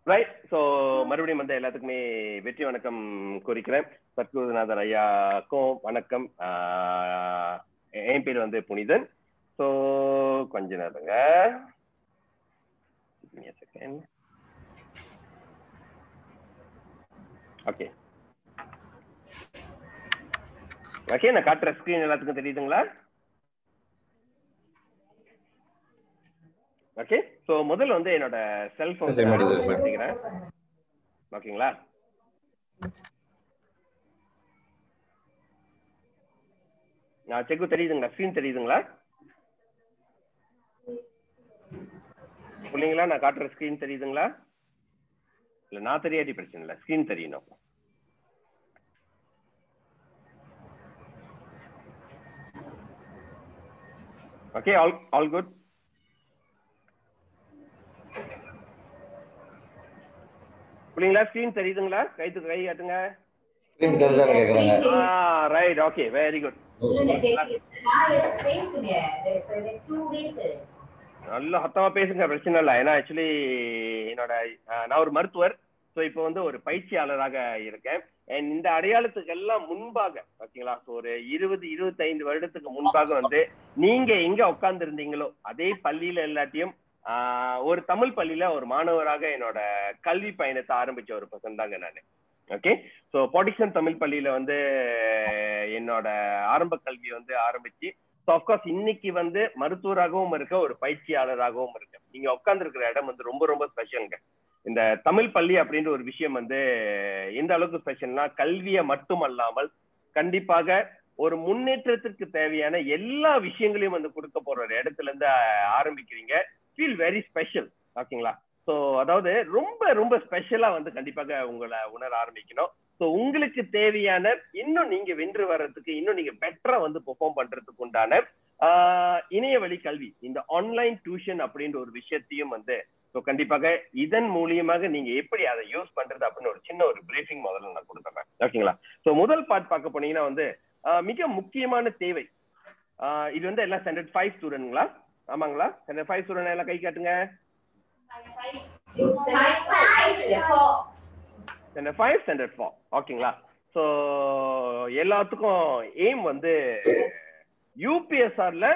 Right so மறுபடியும் வந்து எல்லாத்துக்குமே வெற்றி வணக்கம் குறிக்கிறேன் சத்குருநாதர் ஐயாக்கும் வணக்கம் ஆஹ் என் பேர் வந்து புனிதன் ஸோ கொஞ்ச நேரங்க செகண்ட் ஓகே ஓகே நான் காட்டுற ஸ்க்ரீன் எல்லாத்துக்கும் தெரியுதுங்களா ஓகே ஸோ முதல்ல வந்து என்னோட செல்போன் சரி, மேடம், சரி. எடுத்துக்கிறேன் ஓகேங்களா நான் செக்கு தெரியுதுங்களா ஸ்க்ரீன் தெரியுதுங்களா பிள்ளைங்களா நான் காட்டுற ஸ்க்ரீன் தெரியுதுங்களா இல்ல நான் தெரியாட்டி பிரச்சனை இல்லை ஸ்க்ரீன் தெரியணும் ஓகே ஆல் ஆல் குட் பிள்ளைங்களா ஸ்க்ரீன் தெரியுதுங்களா கைத்து கை காட்டுங்க ஸ்கிரீன் தெரிஞ்சான்னு கேக்குறாங்க ah right okay very good நல்ல சத்தமா பேசுங்க பிரச்சனை இல்லை ஏன்னா ஆக்சுவலி என்னோட அஹ், நான் ஒரு மருத்துவர் ஸோ இப்போ வந்து ஒரு பயிற்சியாளராக இருக்கேன் And இந்த அடையாளத்துக்கு எல்லாம் முன்பாக ஓகேங்களா ஸோ ஒரு இருபது இருபத்தைந்து வருடத்துக்கு முன்பாக வந்து நீங்க எங்க உட்கார்ந்து இருந்தீங்களோ அதே பள்ளியில எல்லாத்தையும் ஆஹ், ஒரு தமிழ் பள்ளியில ஒரு மாணவராக என்னோட கல்வி பயணத்தை ஆரம்பிச்ச ஒரு பர்சன் தாங்க நான் ஓகே ஸோ பாடிஷன் தமிழ் பள்ளியில வந்து என்னோட ஆரம்ப கல்வி வந்து ஆரம்பிச்சு ஸோ அப்கோர்ஸ் இன்னைக்கு வந்து மருத்துவராகவும் இருக்க ஒரு பயிற்சியாளராகவும் இருக்கு நீங்க உட்கார்ந்துருக்கிற இடம் வந்து ரொம்ப ரொம்ப ஸ்பெஷலுங்க இந்த தமிழ் பள்ளி அப்படின்ற ஒரு விஷயம் வந்து எந்த அளவுக்கு ஸ்பெஷல்னா கல்வியை மட்டும் அல்லாமல் கண்டிப்பாக ஒரு முன்னேற்றத்திற்கு தேவையான எல்லா விஷயங்களையும் வந்து கொடுக்க போற ஒரு இடத்துல இருந்து ஆஹ், ஆரம்பிக்கிறீங்க ஃபீல் வெரி ஸ்பெஷல் ஓகேங்களா ஸோ அதாவது ரொம்ப ரொம்ப ஸ்பெஷலா வந்து கண்டிப்பாக உங்களை உணர ஆரம்பிக்கணும் ஸோ உங்களுக்கு தேவையான இன்னும் நீங்க வென்று வர்றதுக்கு இன்னும் நீங்க பெட்டரா வந்து பெர்ஃபார்ம் பண்றதுக்கு உண்டான ஆஹ், இணைய வழி கல்வி இந்த ஆன்லைன் டியூஷன் அப்படின்ற ஒரு விஷயத்தையும் வந்து ஸோ கண்டிப்பாக இதன் மூலியமாக நீங்க எப்படி அதை யூஸ் பண்றது அப்படின்னு ஒரு சின்ன ஒரு பிரீஃபிங் முதல்ல நான் கொடுத்துறேன் ஓகேங்களா ஸோ முதல் பார்ட் பார்க்க போனீங்கன்னா வந்து ஆஹ், மிக முக்கியமான தேவை ஆஹ், இது வந்து எல்லாம் ஸ்டாண்டர்ட் ஃபைவ் ஸ்டூடெண்ட்ங்களா ஆமாங்களா ஸ்டாண்டர்ட் ஃபைவ் ஸ்டூடெண்ட் எல்லாம் கை காட்டுங்க ஸ்டாண்டர்ட் ஃபைவ் ஸ்டாண்டர்ட் ஃபோர் ஓகேங்களா ஸோ எல்லாத்துக்கும் எய்ம் வந்து யூபிஎஸ்ஆர்ல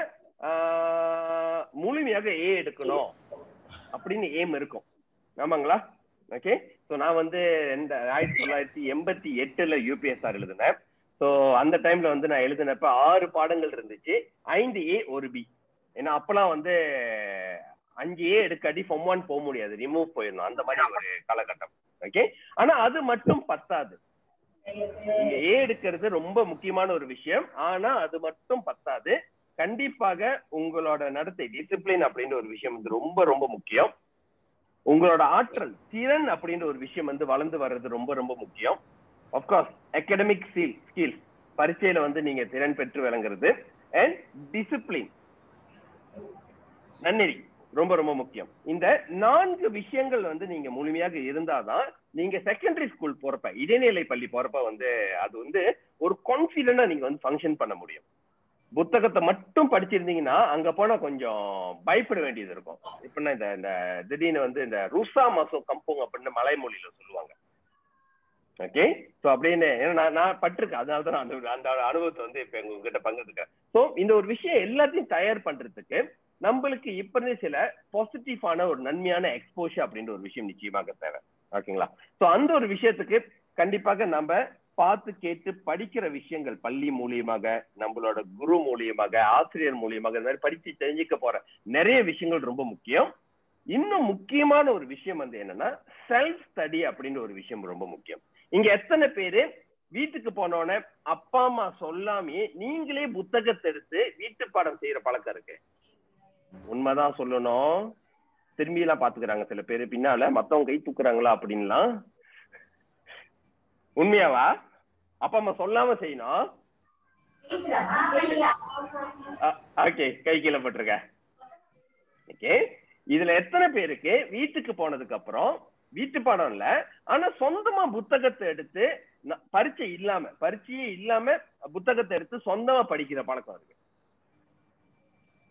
முழுமையாக ஏ எடுக்கணும் அப்படின்னு எய்ம் இருக்கும் ஆமாங்களா ஓகே ஸோ நான் வந்து இந்த ஆயிரத்தி தொள்ளாயிரத்தி எண்பத்தி எட்டுல யூபிஎஸ்ஆர் எழுதினேன் ஸோ அந்த டைம்ல வந்து நான் எழுதினப்ப ஆறு பாடங்கள் இருந்துச்சு ஐந்து ஏ ஒரு பி ஏன்னா அப்பெல்லாம் வந்து அஞ்சு ஏ எடுக்காட்டி ஃபார்ம் ஒன் போக முடியாது ரிமூவ் போயிடணும் அந்த மாதிரி ஒரு காலகட்டம் ஓகே ஆனா அது மட்டும் பத்தாது நீங்க ஏ எடுக்கிறது ரொம்ப முக்கியமான ஒரு விஷயம் ஆனா அது மட்டும் பத்தாது கண்டிப்பாக உங்களோட நடத்தை டிசிப்ளின் அப்படின்ற ஒரு விஷயம் வந்து ரொம்ப ரொம்ப முக்கியம் உங்களோட ஆற்றல் திறன் அப்படின்ற ஒரு விஷயம் வந்து வளர்ந்து வர்றது ரொம்ப ரொம்ப முக்கியம் அப்கோர்ஸ் அகடமிக் ஸ்கில் ஸ்கில்ஸ் பரீட்சையில வந்து நீங்க திறன் பெற்று விளங்குறது அண்ட் டிசிப்ளின் நன்னெறி ரொம்ப ரொம்ப முக்கியம் இந்த நான்கு விஷயங்கள் வந்து நீங்க முழுமையாக இருந்தாதான் நீங்க செகண்டரி ஸ்கூல் போறப்ப இடைநிலை பள்ளி போறப்ப வந்து அது வந்து ஒரு கான்பிடண்டா நீங்க வந்து ஃபங்க்ஷன் பண்ண முடியும் புத்தகத்தை மட்டும் படிச்சிருந்தீங்கன்னா அங்க போனா கொஞ்சம் பயப்பட வேண்டியது இருக்கும் இப்படின்னா இந்த இந்த திடீர்னு வந்து இந்த ருசா மாசம் கம்போங் அப்படின்னு மலைமொழியில சொல்லுவாங்க ஓகே ஸோ அப்படின்னு ஏன்னா நான் நான் பட்டிருக்கேன் அதனால தான் நான் அந்த அந்த அனுபவத்தை வந்து இப்ப உங்ககிட்ட பங்கிருக்கேன் ஸோ இந்த ஒரு விஷயம் எல்லாத்தையும் தயார் பண்றதுக்கு நம்மளுக்கு இப்ப இருந்தே சில பாசிட்டிவான ஒரு நன்மையான எக்ஸ்போஷர் அப்படின்ற ஒரு விஷயம் நிச்சயமாக தேவை ஓகேங்களா ஸோ அந்த ஒரு விஷயத்துக்கு கண்டிப்பாக நம்ம பார்த்து கேட்டு படிக்கிற விஷயங்கள் பள்ளி மூலியமாக நம்மளோட குரு மூலியமாக ஆசிரியர் மூலியமாக இந்த மாதிரி படிச்சு தெரிஞ்சுக்க போற நிறைய விஷயங்கள் ரொம்ப முக்கியம் இன்னும் முக்கியமான ஒரு விஷயம் வந்து என்னன்னா செல்ஃப் ஸ்டடி அப்படின்ற ஒரு விஷயம் ரொம்ப முக்கியம் இங்க எத்தனை பேரு வீட்டுக்கு போனோடனே அப்பா அம்மா சொல்லாமே நீங்களே புத்தகத்தை எடுத்து வீட்டு பாடம் செய்யற பழக்கம் இருக்கு உண்மைதான் சொல்லணும் திரும்பி எல்லாம் பாத்துக்கிறாங்க சில பேரு பின்னால மத்தவங்க கை தூக்குறாங்களா அப்படின்லாம் உண்மையாவா அப்பா அம்மா சொல்லாம செய்யணும் ஓகே கை கீழே போட்டிருக்க ஓகே இதுல எத்தனை பேருக்கு வீட்டுக்கு போனதுக்கு அப்புறம் வீட்டு பாடம் இல்ல ஆனா சொந்தமா புத்தகத்தை எடுத்து ந- பரீட்சை இல்லாம பரீட்சையே இல்லாம புத்தகத்தை எடுத்து சொந்தமா படிக்கிற பழக்கம் இருக்கு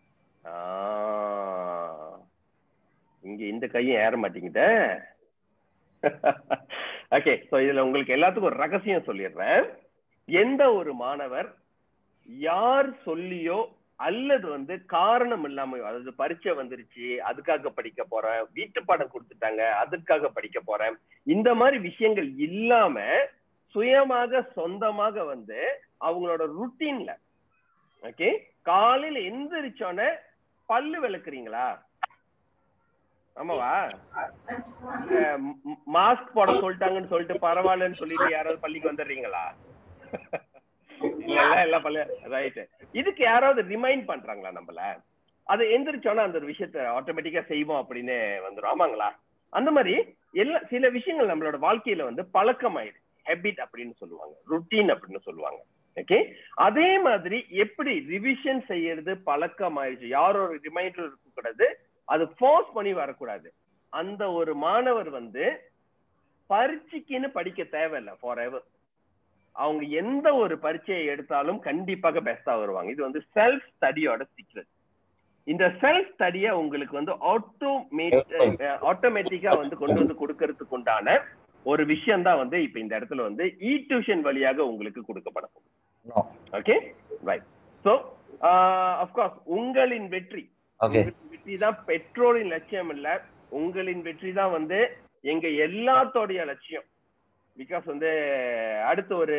ஆ, இங்க இந்த கையும் ஏற மாட்டேங்குதே ஓகே சோ இதுல உங்களுக்கு எல்லாத்துக்கும் ஒரு ரகசியம் சொல்லிடுறேன் எந்த ஒரு மாணவர் யார் சொல்லியோ அல்லது வந்து காரணம் இல்லாம அதாவது பரீட்சை வந்துருச்சு அதுக்காக படிக்க போறேன் வீட்டு பாடம் கொடுத்துட்டாங்க அதுக்காக படிக்க போறேன் இந்த மாதிரி விஷயங்கள் இல்லாம சுயமாக சொந்தமாக வந்து அவங்களோட ருட்டீன்ல ஓகே காலையில எந்திரிச்சோன்னே பல்லு விளக்குறீங்களா ஆமாவா மாஸ்க் போட சொல்லிட்டாங்கன்னு சொல்லிட்டு பரவாயில்லன்னு சொல்லிட்டு யாராவது பள்ளிக்கு வந்துடுறீங்களா இல்ல இல்ல பள்ளி ரைட் இதுக்கு யாராவது ரிமைண்ட் பண்றாங்களா நம்மள அதை எந்திரிச்சோன்னா அந்த ஒரு விஷயத்த ஆட்டோமேட்டிக்கா செய்வோம் அப்படின்னு வந்துடும் ஆமாங்களா அந்த மாதிரி எல்லா சில விஷயங்கள் நம்மளோட வாழ்க்கையில வந்து பழக்கமாயிடுது ஹேபிட் அப்படின்னு சொல்லுவாங்க ருட்டீன் அப்படின்னு சொல்லுவாங்க ஓகே அதே மாதிரி எப்படி ரிவிஷன் செய்யறது பழக்கம் ஆயிடுச்சு யாரோ ஒரு ரிமைண்டர் இருக்கக்கூடாது அது ஃபோர்ஸ் பண்ணி வரக்கூடாது அந்த ஒரு மாணவர் வந்து பரீட்சைக்குன்னு படிக்க தேவையில்லை ஃபார் எவர் அவங்க எந்த ஒரு பரீட்சையை எடுத்தாலும் கண்டிப்பாக பெஸ்டா வருவாங்க இது வந்து செல்ஃப் ஸ்டடியோட சீக்ரெட் இந்த செல்ஃப் ஸ்டடிய உங்களுக்கு வந்து ஆட்டோமேட் ஆட்டோமேட்டிக்கா வந்து கொண்டு வந்து கொடுக்கறதுக்கு உண்டான ஒரு விஷயம் தான் வந்து இப்ப இந்த இடத்துல வந்து இ டியூஷன் வழியாக உங்களுக்கு கொடுக்கப்பட போகுது ஓகே ரைட் சோ அப்கோர்ஸ் உங்களின் வெற்றி ஓகே வெற்றி தான் பெற்றோரின் லட்சியம் இல்ல உங்களின் வெற்றி தான் வந்து எங்க எல்லாத்தோடைய லட்சியம் பிகாஸ் வந்து அடுத்த ஒரு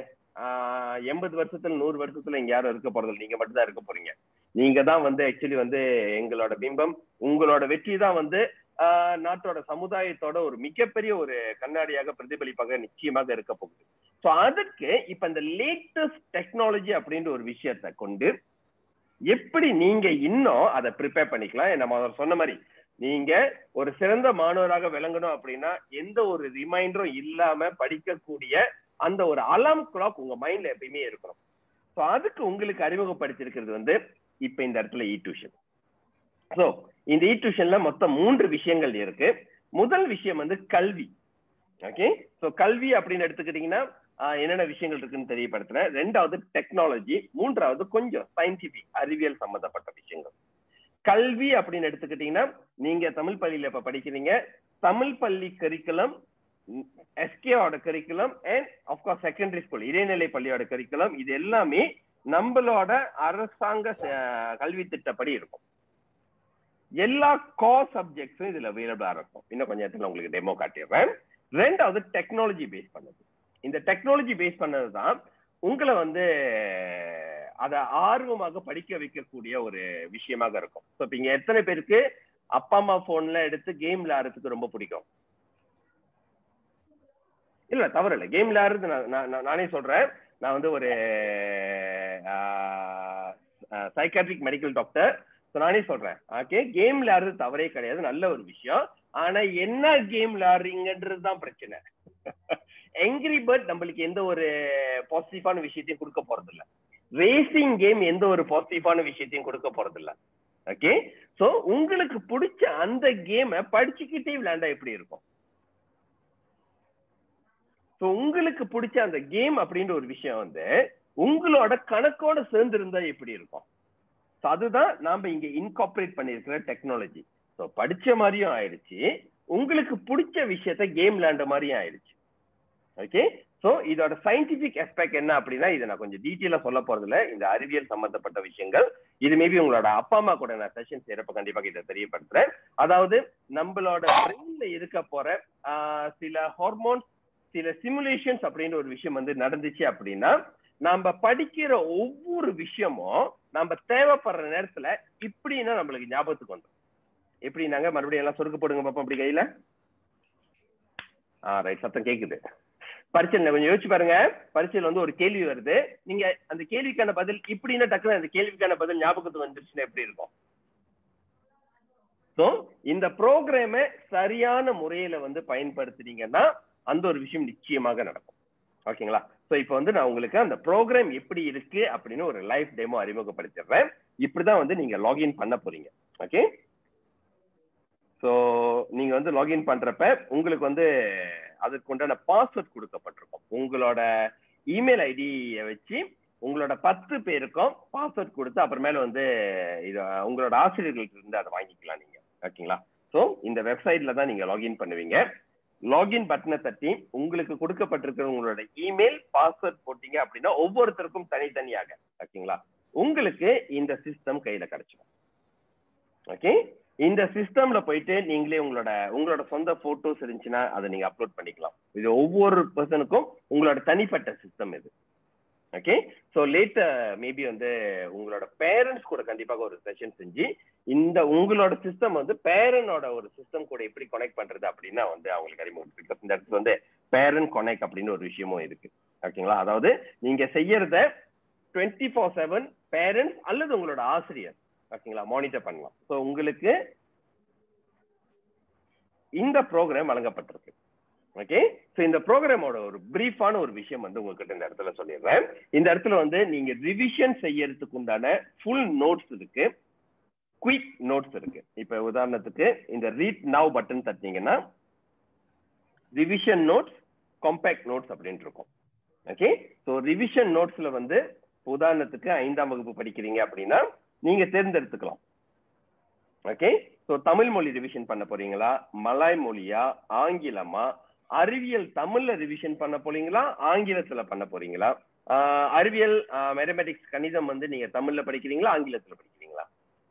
எண்பது வருஷத்துல நூறு வருஷத்துல இங்க யாரும் இருக்க போறது நீங்க மட்டும் தான் இருக்க போறீங்க நீங்க தான் வந்து ஆக்சுவலி வந்து எங்களோட பிம்பம் உங்களோட வெற்றி தான் வந்து நாட்டோட சமுதாயத்தோட ஒரு மிகப்பெரிய ஒரு கண்ணாடியாக பிரதிபலிப்பாக நிச்சயமாக இருக்க போகுது ஸோ அதுக்கு இப்ப இந்த லேட்டஸ்ட் டெக்னாலஜி அப்படின்ற ஒரு விஷயத்த கொண்டு எப்படி நீங்க இன்னும் அதை ப்ரிப்பேர் பண்ணிக்கலாம் நம்ம சொன்ன மாதிரி நீங்க ஒரு சிறந்த மாணவராக விளங்கணும் அப்படின்னா எந்த ஒரு ரிமைண்டரும் இல்லாம படிக்கக்கூடிய அந்த ஒரு அலாம் கிளாக் உங்க மைண்ட்ல எப்பயுமே இருக்கணும் ஸோ அதுக்கு உங்களுக்கு அறிமுகப்படுத்திருக்கிறது வந்து இப்ப இந்த இடத்துல இ டியூஷன் ஸோ இந்த இ டியூஷன்ல மொத்தம் மூன்று விஷயங்கள் இருக்கு முதல் விஷயம் வந்து கல்வி ஓகே ஸோ கல்வி அப்படின்னு எடுத்துக்கிட்டீங்கன்னா என்னென்ன விஷயங்கள் இருக்குன்னு தெரியப்படுத்துறேன் ரெண்டாவது டெக்னாலஜி மூன்றாவது கொஞ்சம் சயின்டிபிக் அறிவியல் சம்பந்தப்பட்ட விஷயங்கள் கல்வி அப்படின்னு எடுத்துக்கிட்டீங்கன்னா நீங்க தமிழ் பள்ளியில இப்ப படிக்கிறீங்க தமிழ் பள்ளி கரிக்குலம் எஸ்கேவோட curriculum and of course secondary school இடைநிலை பள்ளியோட கரிக்குலம் இது எல்லாமே நம்மளோட அரசாங்க கல்வி திட்டப்படி இருக்கும் எல்லா கோ சப்ஜெக்ட்ஸும் இதுல அவைலபிளா இருக்கும் இன்னும் கொஞ்சம் இடத்துல உங்களுக்கு டெமோ காட்டிடுறேன் ரெண்டாவது டெக்னாலஜி பேஸ் பண்ணது இந்த டெக்னாலஜி பேஸ் பண்ணது தான் உங்களை வந்து அதை ஆர்வமாக படிக்க வைக்கக்கூடிய ஒரு விஷயமாக இருக்கும் ஸோ இப்போ இங்க எத்தனை பேருக்கு அப்பா அம்மா போன்ல எடுத்து கேம் விளையாடுறதுக்கு ரொம்ப பிடிக்கும் இல்ல தவறு இல்லை கேம் விளையாடுறது நானே சொல்றேன் நான் வந்து ஒரு சைக்காட்ரிக் மெடிக்கல் டாக்டர் ஸோ நானே சொல்றேன் ஓகே கேம் விளையாடுறது தவறே கிடையாது நல்ல ஒரு விஷயம் ஆனா என்ன கேம் விளையாடுறீங்கன்றது தான் பிரச்சனை எங்கிரி பேர்ட் நம்மளுக்கு எந்த ஒரு பாசிட்டிவான விஷயத்தையும் கொடுக்க போறது இல்ல ரேசிங் கேம் எந்த ஒரு பாசிட்டிவான விஷயத்தையும் கொடுக்க போறது இல்ல ஓகே சோ உங்களுக்கு பிடிச்ச அந்த கேமை படிச்சுக்கிட்டே விளையாண்டா எப்படி இருக்கும் ஸோ உங்களுக்கு பிடிச்ச அந்த கேம் அப்படின்ற ஒரு விஷயம் வந்து உங்களோட கணக்கோட சேர்ந்து இருந்தா எப்படி இருக்கும் ஸோ அதுதான் நாம இங்க இன்கார்பரேட் பண்ணிருக்கிற டெக்னாலஜி ஸோ படிச்ச மாதிரியும் ஆயிடுச்சு உங்களுக்கு பிடிச்ச விஷயத்த கேம் விளையாண்ட மாதிரியும் ஆயிடுச்சு ஓகே சோ இதோட சயின்டிபிக் அஸ்பெக்ட் என்ன அப்படின்னா இதை நான் கொஞ்சம் டீட்டெயிலா சொல்ல போறதுல இந்த அறிவியல் சம்பந்தப்பட்ட விஷயங்கள் இது மேபி உங்களோட அப்பா அம்மா கூட நான் செஷன் செய்யறப்ப கண்டிப்பா இதை தெரியப்படுத்துறேன் அதாவது நம்மளோட பிரெயின்ல இருக்க போற சில ஹார்மோன்ஸ் சில சிமுலேஷன்ஸ் அப்படின்ற ஒரு விஷயம் வந்து நடந்துச்சு அப்படின்னா நம்ம படிக்கிற ஒவ்வொரு விஷயமும் நம்ம தேவைப்படுற நேரத்துல இப்படின்னா நம்மளுக்கு ஞாபகத்துக்கு வந்துடும் எப்படின்னாங்க மறுபடியும் எல்லாம் சொருக்க போடுங்க பாப்போம் அப்படி கையில ஆ ரைட் சத்தம் கேக்குது பரீட்சையில் கொஞ்சம் யோசிச்சு பாருங்க பரீட்சையில் வந்து ஒரு கேள்வி வருது நீங்க அந்த கேள்விக்கான பதில் இப்படின்னா டக்குனு அந்த கேள்விக்கான பதில் ஞாபகத்துக்கு வந்துருச்சுன்னா எப்படி இருக்கும் ஸோ இந்த ப்ரோக்ராமை சரியான முறையில வந்து பயன்படுத்துனீங்கன்னா அந்த ஒரு விஷயம் நிச்சயமாக நடக்கும் ஓகேங்களா ஸோ இப்போ வந்து நான் உங்களுக்கு அந்த ப்ரோக்ராம் எப்படி இருக்கு அப்படின்னு ஒரு லைவ் டெமோ அறிமுகப்படுத்திடுறேன் இப்படிதான் வந்து நீங்க லாகின் பண்ண போறீங்க ஓகே ஸோ நீங்க வந்து லாகின் பண்றப்ப உங்களுக்கு வந்து அதுக்கு உண்டான பாஸ்வேர்ட் கொடுக்கப்பட்டிருக்கும் உங்களோட இமெயில் ஐடியை வச்சு உங்களோட பத்து பேருக்கும் பாஸ்வேர்ட் கொடுத்து அப்புறமேல வந்து இது உங்களோட ஆசிரியர்களுக்கு இருந்து அதை வாங்கிக்கலாம் நீங்க ஓகேங்களா ஸோ இந்த வெப்சைட்ல தான் நீங்க லாகின் பண்ணுவீங்க லாகின் பட்டனை தட்டி உங்களுக்கு கொடுக்கப்பட்டிருக்கிற உங்களோட இமெயில் பாஸ்வேர்ட் போட்டீங்க அப்படின்னா ஒவ்வொருத்தருக்கும் தனித்தனியாக ஓகேங்களா உங்களுக்கு இந்த சிஸ்டம் கையில கிடைச்சிடும் ஓகே இந்த சிஸ்டம்ல போயிட்டு நீங்களே உங்களோட உங்களோட சொந்த போட்டோஸ் இருந்துச்சுன்னா அதை நீங்க அப்லோட் பண்ணிக்கலாம் இது ஒவ்வொரு பர்சனுக்கும் உங்களோட தனிப்பட்ட சிஸ்டம் இது ஓகே ஸோ லேட்டர் மேபி வந்து உங்களோட பேரண்ட்ஸ் கூட கண்டிப்பாக ஒரு செஷன் செஞ்சு இந்த உங்களோட சிஸ்டம் வந்து பேரனோட ஒரு சிஸ்டம் கூட எப்படி கனெக்ட் பண்றது அப்படின்னா வந்து அவங்களுக்கு அறிமுகம் பிகாஸ் இந்த இடத்துல வந்து பேரண்ட் கனெக்ட் அப்படின்னு ஒரு விஷயமும் இருக்கு ஓகேங்களா அதாவது நீங்க செய்யறத டுவெண்ட்டி ஃபோர் செவன் பேரண்ட்ஸ் அல்லது உங்களோட ஆசிரியர் ஓகேங்களா மானிட்டர் பண்ணலாம் ஸோ உங்களுக்கு இந்த ப்ரோக்ராம் வழங்கப்பட்டிருக்கு ஓகே ஸோ இந்த ப்ரோக்ராமோட ஒரு பிரீஃபான ஒரு விஷயம் வந்து உங்ககிட்ட இந்த இடத்துல சொல்லிடுறேன் இந்த இடத்துல வந்து நீங்க ரிவிஷன் செய்யறதுக்கு உண்டான ஃபுல் நோட்ஸ் இருக்கு குயிக் நோட்ஸ் இருக்கு இப்ப உதாரணத்துக்கு இந்த ரீட் நவ் பட்டன் தட்டினீங்கன்னா ரிவிஷன் நோட்ஸ் காம்பேக்ட் நோட்ஸ் அப்படின்னு இருக்கும் ஓகே ஸோ ரிவிஷன் நோட்ஸ்ல வந்து உதாரணத்துக்கு ஐந்தாம் வகுப்பு படிக்கிறீங்க அப்படின்னா நீங்க தேர்ந்தெடுத்துக்கலாம் ஓகே ஸோ தமிழ் மொழி ரிவிஷன் பண்ண போறீங்களா மலாய் மொழியா ஆங்கிலமா அறிவியல் தமிழ்ல ரிவிஷன் பண்ண போறீங்களா ஆங்கிலத்துல பண்ண போறீங்களா ஆஹ் அறிவியல் மேத்தமெட்டிக்ஸ் கணிதம் வந்து நீங்க தமிழ்ல படிக்கிறீங்களா ஆங்கிலத்துல படிக்கிறீங்களா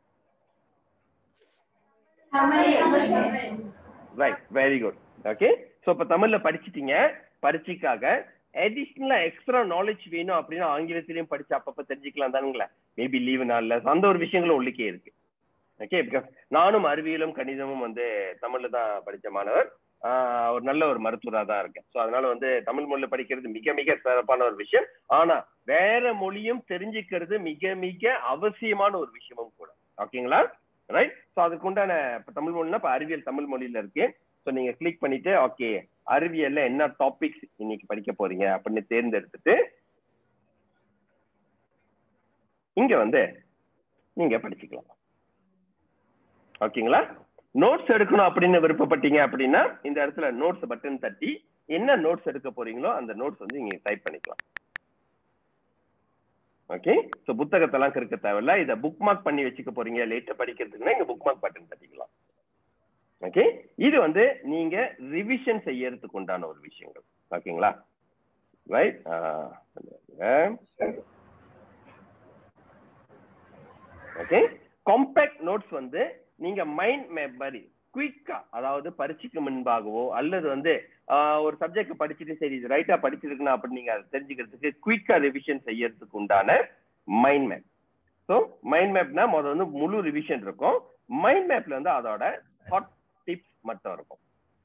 right very good okay so இப்போ தமிழ்ல படிச்சிட்டீங்க பரீட்சைக்காக அடிஷ்னலா எக்ஸ்ட்ரா நாலேஜ் வேணும் அப்படின்னா ஆங்கிலத்திலையும் படிச்சு அப்பப்ப தெரிஞ்சுக்கலாம் தானுங்களா மேபி லீவு நாள்ல அந்த ஒரு விஷயங்களும் உள்ளுக்கே இருக்கு ஓகே பிகாஸ் நானும் அறிவியலும் கணிதமும் வந்து தமிழ்ல தான் படிச்ச மாணவர் ஆஹ் ஒரு நல்ல ஒரு மருத்துவரா தான் இருக்கேன் ஸோ அதனால வந்து தமிழ் மொழியில படிக்கிறது மிக மிக சிறப்பான ஒரு விஷயம் ஆனா வேற மொழியும் தெரிஞ்சுக்கிறது மிக மிக அவசியமான ஒரு விஷயமும் கூட ஓகேங்களா ரைட் ஸோ அதுக்கு உண்டான இப்போ தமிழ் மொழினா இப்போ அறிவியல் தமிழ் மொழியில இருக்கு ஸோ நீங்க கிளிக் பண்ணிட்டு ஓகே அறிவியல்ல என்ன டாபிக்ஸ் இன்னைக்கு படிக்க போறீங்க அப்படின்னு தேர்ந்தெடுத்துட்டு இங்க வந்து நீங்க படிச்சுக்கலாம் ஓகேங்களா நோட்ஸ் எடுக்கணும் அப்படின்னு விருப்பப்பட்டீங்க அப்படின்னா இந்த இடத்துல நோட்ஸ் பட்டன் தட்டி என்ன நோட்ஸ் எடுக்க போறீங்களோ அந்த நோட்ஸ் வந்து நீங்க டைப் பண்ணிக்கலாம் ஓகே ஸோ புத்தகத்தெல்லாம் கிறுக்க தேவையில்ல இதை புக் மார்க் பண்ணி வச்சுக்க போறீங்க லேட்டா படிக்கிறதுக்குன்னா இங்க புக் மார்க் பட்டன் தட்டிக்கலாம் ஓகே இது வந்து நீங்க ரிவிஷன் செய்யறதுக்கு உண்டான ஒரு விஷயங்கள் ஓகேங்களா ரைட் ஓகே காம்பேக்ட் நோட்ஸ் வந்து நீங்க மைண்ட் மேப் மாதிரி குயிக்கா அதாவது பரீட்சைக்கு முன்பாகவோ அல்லது வந்து ஆஹ், ஒரு சப்ஜெக்ட் படிச்சுட்டு சரி இது ரைட்டா படிச்சிருக்கணும் அப்படின்னு நீங்க அதை தெரிஞ்சுக்கிறதுக்கு குயிக்கா ரிவிஷன் செய்யறதுக்கு உண்டான மைண்ட் மேப் ஸோ மைண்ட் மேப்னா முதல்ல வந்து முழு ரிவிஷன் இருக்கும் மைண்ட் மேப்ல வந்து அதோட ஹாட் டிப்ஸ் மட்டும் இருக்கும்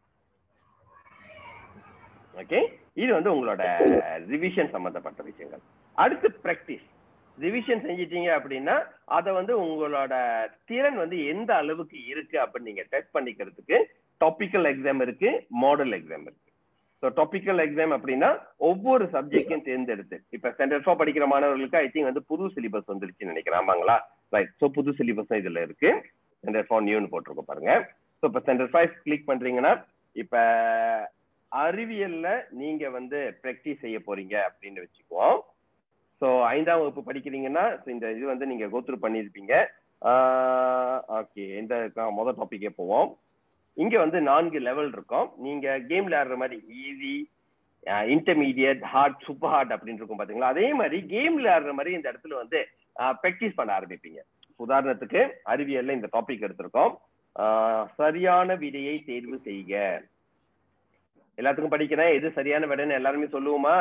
ஓகே இது வந்து உங்களோட ரிவிஷன் சம்பந்தப்பட்ட விஷயங்கள் அடுத்து பிராக்டிஸ் ரிவிஷன் செஞ்சிட்டீங்க அப்படின்னா அதை வந்து உங்களோட திறன் வந்து எந்த அளவுக்கு இருக்கு அப்படின்னு நீங்க டெஸ்ட் பண்ணிக்கிறதுக்கு டாபிக்கல் எக்ஸாம் இருக்கு மாடல் எக்ஸாம் இருக்கு ஸோ டாபிக்கல் எக்ஸாம் அப்படின்னா ஒவ்வொரு சப்ஜெக்டையும் தேர்ந்தெடுத்து இப்ப ஸ்டாண்டர்ட் ஃபோர் படிக்கிற மாணவர்களுக்கு ஐ திங்க் வந்து புது சிலிபஸ் வந்துருச்சுன்னு நினைக்கிறேன் ஆமாங்களா ரைட் ஸோ புது சிலிபஸ் இதுல இருக்கு ஸ்டாண்டர்ட் ஃபோர் நியூன்னு போட்டிருக்கோம் பாருங்க ஸோ இப்போ ஸ்டாண்டர்ட் ஃபைவ் கிளிக் பண்றீங்கன்னா இப்ப அறிவியல்ல நீங்க வந்து ப்ராக்டிஸ் செய்ய போறீங்க அப்படின்னு வச்சுக்குவோம் ஸோ ஐந்தாம் வகுப்பு படிக்கிறீங்கன்னா so இந்த இது வந்து நீங்க கோத்ரூ பண்ணியிருப்பீங்க ஓகே இந்த க- முதல் டாபிக்கே போவோம் இங்க வந்து நான்கு லெவல் இருக்கும் நீங்க கேம் விளையாடுற மாதிரி easy intermediate hard super hard அப்படின்னு இருக்கும் பாத்தீங்களா அதே மாதிரி கேம் விளையாடுற மாதிரி இந்த இடத்துல வந்து ப்ராக்டிஸ் பண்ண ஆரம்பிப்பீங்க உதாரணத்துக்கு அறிவியல்ல இந்த டாபிக் எடுத்திருக்கோம் ஆஹ் சரியான விடையை தேர்வு செய்க எல்லாத்துக்கும் படிக்கிறேன் எது சரியான விடைன்னு எல்லாருமே சொல்லுவோமா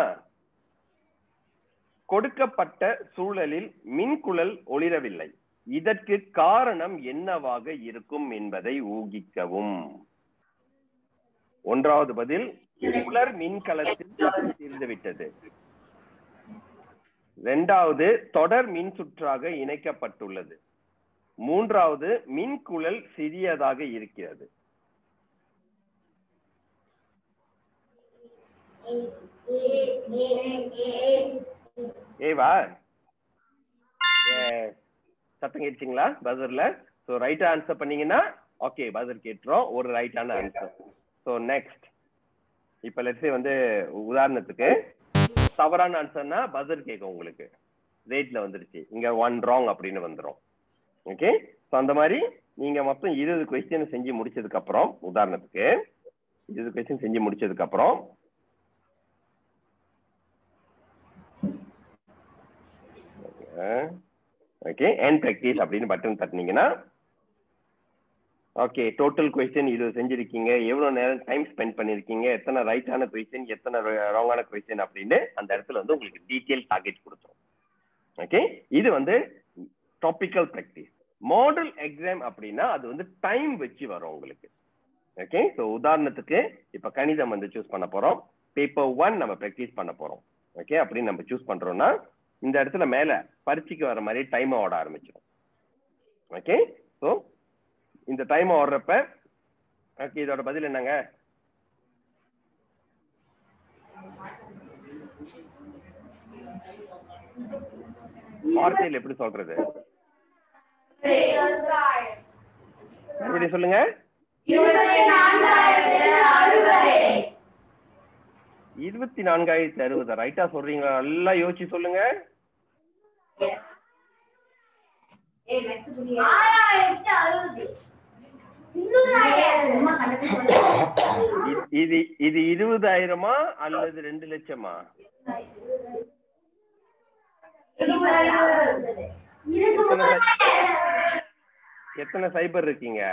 கொடுக்கப்பட்ட சூழலில் மின்குழல் ஒளிரவில்லை இதற்கு காரணம் என்னவாக இருக்கும் என்பதை ஊகிக்கவும் ஒன்றாவது பதில் உலர் மின்கலத்தில் தீர்ந்துவிட்டது இரண்டாவது தொடர் மின் சுற்றாக இணைக்கப்பட்டுள்ளது மூன்றாவது மின்குழல் சிறியதாக இருக்கிறது ஏவா Yes. சத்தம் கேட்டுச்சிங்களா பசர்ல ஸோ ரைட்டா ஆன்சர் பண்ணீங்கன்னா ஓகே பசர் கேட்டுரும் ஒரு ரைட்டான ஆன்சர் ஸோ நெக்ஸ்ட் இப்போ லெட்ஸே வந்து உதாரணத்துக்கு தவறான ஆன்சர்னா பசர் கேட்கும் உங்களுக்கு ரேட்ல வந்துருச்சு இங்க ஒன் ராங் அப்படின்னு வந்துரும் ஓகே ஸோ அந்த மாதிரி நீங்க மொத்தம் இருபது கொஸ்டின் செஞ்சு முடிச்சதுக்கு அப்புறம் உதாரணத்துக்கு இது இருபது கொஸ்டின் செஞ்சு முடிச்சதுக்கு அப்புறம் ஓகே அண்ட் ப்ராக்டிஸ் அப்படின்னு பட்டன் தட்டினீங்கன்னா ஓகே டோட்டல் கொஸ்டின் இது செஞ்சிருக்கீங்க எவ்வளவு நேரம் டைம் ஸ்பெண்ட் பண்ணிருக்கீங்க எத்தனை ரைட்டான கொஸ்டின் எத்தனை ராங்கான கொஸ்டின் அப்படின்னு அந்த இடத்துல வந்து உங்களுக்கு டீட்டெயில் டார்கெட் கொடுத்துரும் ஓகே இது வந்து டாபிக்கல் ப்ராக்டிஸ் மாடல் எக்ஸாம் அப்படின்னா அது வந்து டைம் வச்சு வரும் உங்களுக்கு ஓகே ஸோ உதாரணத்துக்கு இப்ப கணிதம் வந்து சூஸ் பண்ண போறோம் பேப்பர் ஒன் நம்ம ப்ராக்டிஸ் பண்ண போறோம் ஓகே அப்படின்னு நம்ம சூஸ் பண்றோம்னா இந்த இடத்துல மேல பரீட்சைக்கு வர மாதிரி டைம் ஓட ஆரம்பிச்சிடும் ஓகே ஸோ இந்த டைம் ஓடுறப்ப ஓகே இதோட பதில் என்னங்க வார்த்தையில் எப்படி சொல்றது மறுபடியும் சொல்லுங்க இருபத்தி நான்காயிரத்தி அறுபது ரைட்டா சொல்றீங்களா நல்லா யோசிச்சு சொல்லுங்க இ- இது இது இருபதாயிரமா அல்லது ரெண்டு லட்சமா எத்தனை சை- எத்தனை சைபர் இருக்கீங்க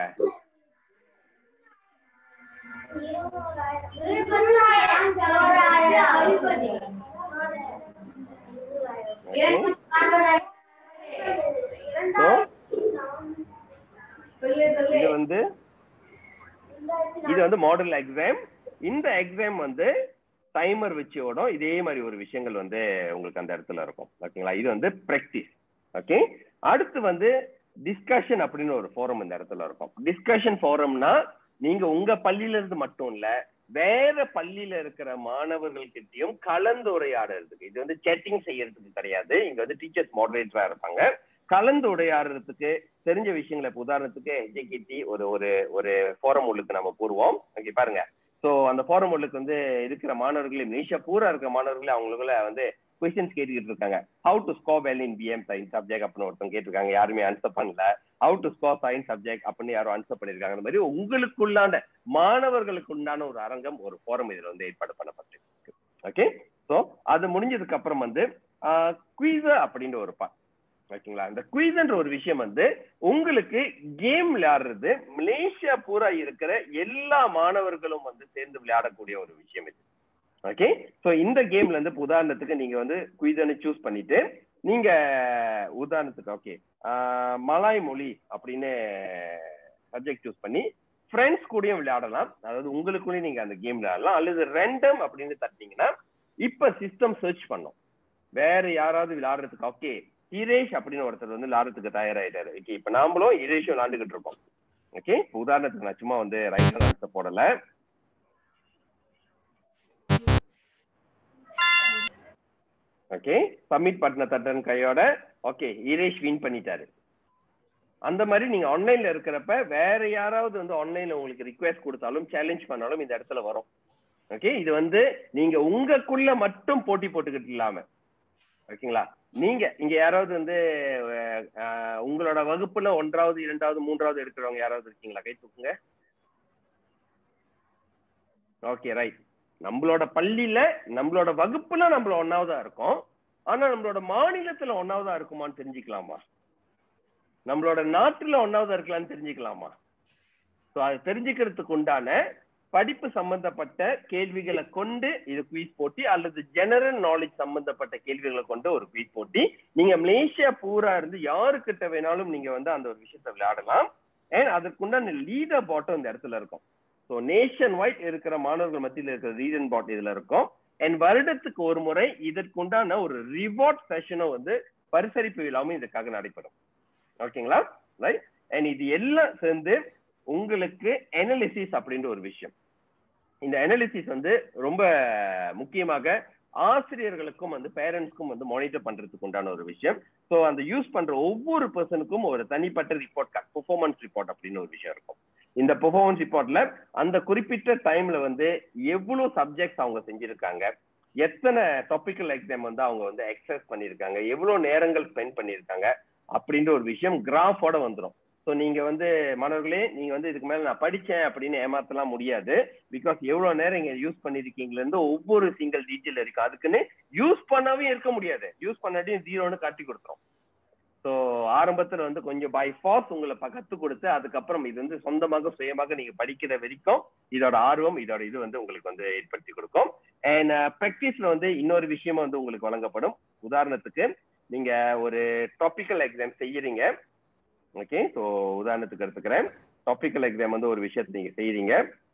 இது வந்து இது வந்து மாடல் எக்ஸாம் இந்த எக்ஸாம் வந்து டைமர் வச்சு ஓடும் இதே மாதிரி ஒரு விஷயங்கள் வந்து உங்களுக்கு அந்த இடத்துல இருக்கும் ஓகேங்களா இது வந்து ப்ராக்டிஸ் ஓகே அடுத்து வந்து டிஸ்கஷன் அப்படின்னு ஒரு ஃபோரம் இந்த இடத்துல இருக்கும் டிஸ்கஷன் ஃபோரம்னா நீங்க உங்க பள்ளியில இருந்து மட்டும் இல்ல வேற பள்ளியில இருக்கிற மாணவர்கள்கிட்டயும் கலந்துரையாடுறதுக்கு இது வந்து சேட்டிங் செய்யறதுக்கு கிடையாது இங்க வந்து டீச்சர்ஸ் மாடரேட்டரா இருப்பாங்க கலந்து உரையாடுறதுக்கு தெரிஞ்ச விஷயங்களை இப்ப உதாரணத்துக்கு எஜிகிட்டி ஒரு ஒரு ஒரு ஃபோரம் உள்ளுக்கு நம்ம கூறுவோம் ஓகே பாருங்க சோ அந்த ஃபோரம் உள்ளுக்கு வந்து இருக்கிற மாணவர்களே மலேசியா பூரா இருக்கிற மாணவர்களே அவங்களுக்குள்ள வந்து கொஸ்டின்ஸ் கேட்டுக்கிட்டு இருக்காங்க how to score well in P M science subject அப்படின்னு ஒருத்தவங்க கேட்டிருக்காங்க யாருமே ஆன்சர் பண்ணல how to score science subject அப்படின்னு யாரும் ஆன்சர் பண்ணிருக்காங்க அந்த மாதிரி உங்களுக்குள்ளான மாணவர்களுக்கு உண்டான ஒரு அரங்கம் ஒரு ஃபோரம் இதுல வந்து ஏற்பாடு பண்ணப்பட்டிருக்கு ஓகே சோ அது முடிஞ்சதுக்கு அப்புறம் வந்து குயிச அப்படின்ற ஒரு பா ஓகேங்களா இந்த குயிஸ்ன்ற ஒரு விஷயம் வந்து உங்களுக்கு கேம் விளையாடுறது மலேசியா பூரா இருக்கிற எல்லா மாணவர்களும் வந்து சேர்ந்து விளையாடக்கூடிய ஒரு விஷயம் இது ஓகே சோ இந்த கேம்ல இருந்து இப்ப உதாரணத்துக்கு நீங்க வந்து குயிசன்னு சூஸ் பண்ணிட்டு நீங்க உதாரணத்துக்கு ஓகே மலாய் மொழி அப்படின்னு சப்ஜெக்ட் சூஸ் பண்ணி ஃப்ரெண்ட்ஸ் கூடயும் விளையாடலாம் அதாவது உங்களுக்குள்ளேயும் நீங்க அந்த கேம் விளையாடலாம் அல்லது ரெண்டம் அப்படின்னு தட்டினீங்கன்னா இப்ப சிஸ்டம் சர்ச் பண்ணும் வேற யாராவது விளையாடுறதுக்கு ஓகே இரேஷ் அப்படின்னு ஒருத்தர் வந்து விளையாடுறதுக்கு தயாராயிட்டாரு ஓகே இப்ப நாமளும் இரேஷும் விளையாண்டுகிட்டு இருக்கோம் ஓகே உதாரணத்துக்கு நான் சும்மா வந்து ரைட் ஆன்சர் போடல ஓகே சப்மிட் பட்டின தட்டன் கையோட ஓகே இரேஷ் வின் பண்ணிட்டாரு அந்த மாதிரி நீங்க ஆன்லைன்ல இருக்கிறப்ப வேற யாராவது வந்து ஆன்லைன்ல உங்களுக்கு ரிக்வெஸ்ட் கொடுத்தாலும் சேலஞ்ச் பண்ணாலும் இந்த இடத்துல வரும் ஓகே இது வந்து நீங்க உங்களுக்குள்ள மட்டும் போட்டி போட்டுக்கிட்டு இல்லாம ஓகேங்களா நீங்க இங்க யாராவது வந்து அஹ், உங்களோட வகுப்புல ஒன்றாவது இரண்டாவது மூன்றாவது எடுக்கிறவங்க யாராவது இருக்கீங்களா கை தூக்குங்க ஓகே ரைட் நம்மளோட பள்ளியில நம்மளோட வகுப்புல நம்மள ஒன்னாவதா இருக்கோம் ஆனா நம்மளோட மாநிலத்துல ஒன்னாவதா இருக்குமான்னு தெரிஞ்சுக்கலாமா நம்மளோட நாட்டுல ஒன்னாவதா இருக்கலாம்னு தெரிஞ்சுக்கலாமா சோ அது தெரிஞ்சுக்கிறதுக்கு உண்டான படிப்பு சம்பந்தப்பட்ட கேள்விகளை கொண்டு இது குயிஸ் போட்டி அல்லது ஜெனரல் நாலேஜ் சம்பந்தப்பட்ட கேள்விகளை கொண்டு ஒரு குயிஸ் போட்டி நீங்க மலேசியா பூரா இருந்து யாருக்கிட்ட வேணாலும் நீங்க வந்து அந்த ஒரு விஷயத்தை விளையாடலாம் அண்ட் அதற்குண்டான லீடர் பாட்டம் இந்த இடத்துல இருக்கும் ஸோ நேஷன் வைட் இருக்கிற மாணவர்கள் மத்தியில் இருக்கிற ரீஜன் பாட் இதுல இருக்கும் அண்ட் வருடத்துக்கு ஒரு முறை இதற்குண்டான ஒரு ரிவார்ட் செஷனும் வந்து பரிசளிப்பு விழாவும் இதுக்காக நடைபெறும் ஓகேங்களா ரைட் அண்ட் இது எல்லாம் சேர்ந்து உங்களுக்கு அனாலிசிஸ் அப்படின்ற ஒரு விஷயம் இந்த அனாலிசிஸ் வந்து ரொம்ப முக்கியமாக ஆசிரியர்களுக்கும் வந்து பேரண்ட்ஸ்க்கும் வந்து மானிட்டர் பண்றதுக்கு உண்டான ஒரு விஷயம் ஸோ அந்த யூஸ் பண்ற ஒவ்வொரு பர்சனுக்கும் ஒரு தனிப்பட்ட ரிப்போர்ட் பெர்ஃபார்மன்ஸ் ரிப்போர்ட் அப்படின்னு ஒரு விஷயம் இருக்கும் இந்த பெர்ஃபார்மன்ஸ் ரிப்போர்ட்ல அந்த குறிப்பிட்ட டைம்ல வந்து எவ்வளவு சப்ஜெக்ட்ஸ் அவங்க செஞ்சிருக்காங்க எத்தனை டாபிக்கல் எக்ஸாம் வந்து அவங்க வந்து எக்ஸஸ் பண்ணியிருக்காங்க எவ்வளவு நேரங்கள் ஸ்பெண்ட் பண்ணியிருக்காங்க அப்படின்ற ஒரு விஷயம் கிராஃபோட வந்துடும் ஸோ ஸோ நீங்க வந்து மாணவர்களே நீங்க வந்து இதுக்கு மேல நான் படிச்சேன் அப்படின்னு ஏமாத்தலாம் முடியாது பிகாஸ் எவ்வளவு நேரம் இங்க யூஸ் பண்ணிருக்கீங்களா இருந்து ஒவ்வொரு சிங்கிள் டீட்டெயில் இருக்கு அதுக்குன்னு யூஸ் பண்ணாவே இருக்க முடியாது யூஸ் பண்ணாட்டியும் ஜீரோன்னு காட்டி கொடுத்துரும் ஸோ ஆரம்பத்துல வந்து கொஞ்சம் பை ஃபாஸ் உங்களை ப- கத்துக் கொடுத்து அதுக்கப்புறம் இது வந்து சொந்தமாக சுயமாக நீங்க படிக்கிற வரைக்கும் இதோட ஆர்வம் இதோட இது வந்து உங்களுக்கு வந்து ஏற்படுத்தி கொடுக்கும் அண்ட் ப்ராக்டிஸ்ல வந்து இன்னொரு விஷயமும் வந்து உங்களுக்கு வழங்கப்படும் உதாரணத்துக்கு நீங்க ஒரு டாபிக்கல் எக்ஸாம் செய்யறீங்க ஓகே ஸோ உதாரணத்துக்கு எடுத்துக்கிறேன் டாபிக்கல் எக்ஸாம் வந்து ஒரு விஷயத்தை நீங்க செய்யறீங்க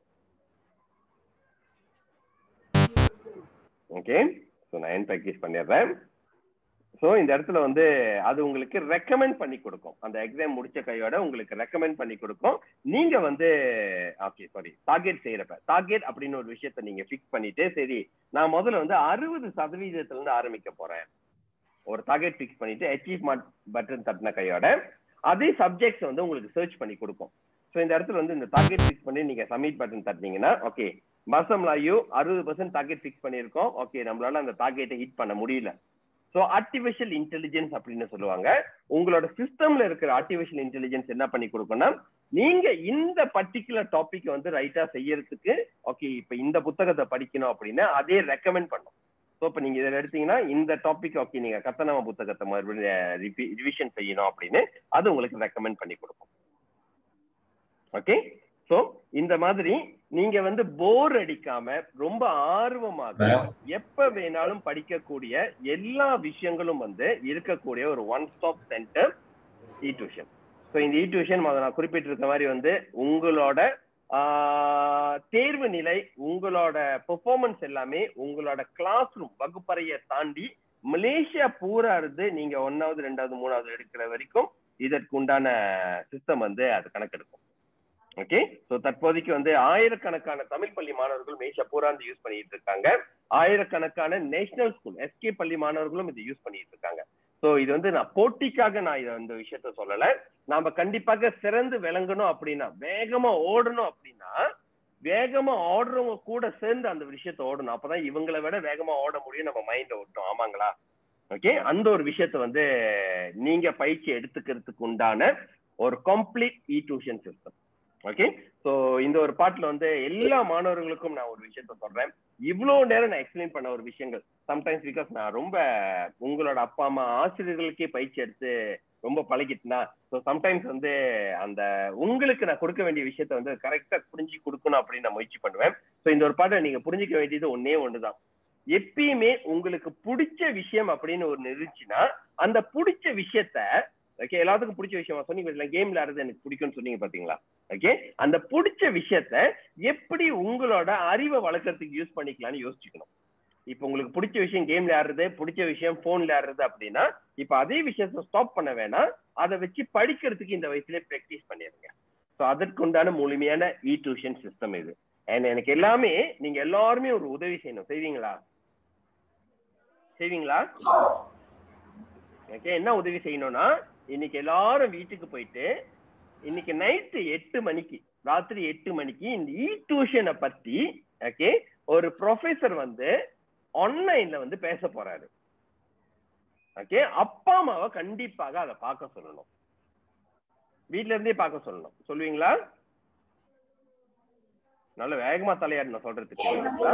ஓகே ஸோ நான் என் ப்ராக்டிஸ் பண்ணிடுறேன் ஸோ இந்த இடத்துல வந்து அது உங்களுக்கு ரெக்கமெண்ட் பண்ணி கொடுக்கும் அந்த எக்ஸாம் முடிச்ச கையோட உங்களுக்கு ரெக்கமெண்ட் பண்ணி கொடுக்கும் நீங்க வந்து ஓகே சாரி டார்கெட் செய்யறப்ப டார்கெட் அப்படின்னு ஒரு விஷயத்த நீங்க ஃபிக்ஸ் பண்ணிட்டு சரி நான் முதல்ல வந்து அறுபது சதவீதத்துல இருந்து ஆரம்பிக்க போறேன் ஒரு டார்கெட் ஃபிக்ஸ் பண்ணிட்டு அச்சீவ் பட்டன் தட்டின கையோட அதே சப்ஜெக்ட்ஸ் வந்து உங்களுக்கு சர்ச் பண்ணி கொடுக்கும் ஸோ இந்த இடத்துல வந்து இந்த டார்கெட் ஃபிக்ஸ் பண்ணி நீங்க சப்மிட் பட்டன் தட்டினீங்கன்னா ஓகே மசம்லாயு அறுபது பர்சன்ட் டார்கெட் ஃபிக்ஸ் பண்ணியிருக்கோம் ஓகே நம்மளால அந்த டார்கெட்டை ஹிட் பண்ண முடியல ஸோ ஆர்டிஃபிஷியல் இன்டெலிஜென்ஸ் அப்படின்னு சொல்லுவாங்க உங்களோட சிஸ்டம்ல இருக்கிற ஆர்டிஃபிஷியல் இன்டெலிஜென்ஸ் என்ன பண்ணி கொடுக்கும்னா நீங்க இந்த பர்டிகுலர் டாபிக் வந்து ரைட்டா செய்யறதுக்கு ஓகே இப்ப இந்த புத்தகத்தை படிக்கணும் அப்படின்னா அதே ரெக்கமெண்ட் பண்ணும் ஸோ இப்போ நீங்க இதில் எடுத்தீங்கன்னா இந்த டாபிக் ஓகே நீங்க கத்தனம புத்தகத்தை மறுபடியும் ரிவிஷன் செய்யணும் அப்படின்னு அது உங்களுக்கு ரெக்கமெண்ட் பண்ணி கொடுக்கும் ஓகே சோ இந்த மாதிரி நீங்க வந்து போர் அடிக்காம ரொம்ப ஆர்வமாக எப்ப வேணாலும் படிக்கக்கூடிய எல்லா விஷயங்களும் வந்து இருக்கக்கூடிய ஒரு one stop centre e tuition so இந்த இ டியூஷன் நான் குறிப்பிட்டிருக்க மாதிரி வந்து உங்களோட ஆஹ், தேர்வு நிலை உங்களோட பெர்ஃபார்மன்ஸ் எல்லாமே உங்களோட கிளாஸ் ரூம் வகுப்பறையை தாண்டி மலேசியா பூரா இருந்து நீங்க ஒன்னாவது ரெண்டாவது மூணாவது எடுக்கிற வரைக்கும் இதற்கு உண்டான சிஸ்டம் வந்து அது கணக்கெடுக்கும் ஓகே சோ தற்போதைக்கு வந்து ஆயிரக்கணக்கான தமிழ் பள்ளி மாணவர்கள் மேஷா பூராந்து யூஸ் பண்ணிட்டு இருக்காங்க ஆயிரக்கணக்கான நேஷனல் ஸ்கூல் எஸ்கே பள்ளி மாணவர்களும் இது யூஸ் பண்ணிட்டு இருக்காங்க சோ இது வந்து நான் போட்டிக்காக நான் இதை இந்த விஷயத்த சொல்லல நாம கண்டிப்பாக சிறந்து விளங்கணும் அப்படின்னா வேகமா ஓடணும் அப்படின்னா வேகமா ஓடுறவங்க கூட சேர்ந்து அந்த விஷயத்த ஓடணும் அப்பதான் இவங்களை விட வேகமா ஓட முடியும் நம்ம மைண்ட் ஓட்டும் ஆமாங்களா ஓகே அந்த ஒரு விஷயத்த வந்து நீங்க பயிற்சி எடுத்துக்கிறதுக்கு உண்டான ஒரு complete e tuition system okay so இந்த ஒரு பாட்டுல வந்து எல்லா மாணவர்களுக்கும் நான் ஒரு விஷயத்த சொல்றேன் இவ்வளவு நேரம் நான் எக்ஸ்பிளைன் பண்ண ஒரு விஷயங்கள் சம்டைம்ஸ் பிகாஸ் நான் ரொம்ப உங்களோட அப்பா அம்மா ஆசிரியர்களுக்கே பயிற்சி எடுத்து ரொம்ப பழகிட்டுனா ஸோ சம்டைம்ஸ் வந்து அந்த உங்களுக்கு நான் கொடுக்க வேண்டிய விஷயத்த வந்து கரெக்டா புரிஞ்சு கொடுக்கணும் அப்படின்னு நான் முயற்சி பண்ணுவேன் ஸோ இந்த ஒரு பாட்டை நீங்க புரிஞ்சுக்க வேண்டியது ஒன்னே ஒண்ணுதான் எப்பயுமே உங்களுக்கு பிடிச்ச விஷயம் அப்படின்னு ஒரு இருந்துச்சுன்னா அந்த பிடிச்ச விஷயத்த ஓகே எல்லாத்துக்கும் பிடிச்ச விஷயமா சொன்னீங்க கேம் விளையாடுறது எனக்கு பிடிக்கும்னு சொன்னீங்க பாத்தீங்களா ஓகே அந்த பிடிச்ச விஷயத்த எப்படி உங்களோட அறிவை வளர்க்கறதுக்கு யூஸ் பண்ணிக்கலாம்னு யோசிச்சுக்கணும் இப்ப உங்களுக்கு பிடிச்ச விஷயம் கேம் விளையாடுறது பிடிச்ச விஷயம் போன் விளையாடுறது அப்படின்னா இப்ப அதே விஷயத்த ஸ்டாப் பண்ண வேணாம் அதை வச்சு படிக்கிறதுக்கு இந்த வயசுல பிராக்டிஸ் பண்ணிருங்க ஸோ அதற்கு உண்டான முழுமையான இ டியூஷன் சிஸ்டம் இது அண்ட் எனக்கு எல்லாமே நீங்க எல்லாருமே ஒரு உதவி செய்யணும் செய்வீங்களா செய்வீங்களா ஓகே என்ன உதவி செய்யணும்னா இன்னைக்கு எல்லாரும் வீட்டுக்கு போயிட்டு இன்னைக்கு நைட்டு எட்டு மணிக்கு ராத்திரி எட்டு மணிக்கு இந்த இ டியூஷனை பத்தி ஓகே ஒரு ப்ரொஃபசர் வந்து ஆன்லைன்ல வந்து பேச போறாரு ஓகே அப்பா அம்மாவை கண்டிப்பாக அதை பார்க்க சொல்லணும் வீட்ல இருந்தே பார்க்க சொல்லணும் சொல்லுவீங்களா நல்ல வேகமா தலையாடணும் சொல்றதுக்கு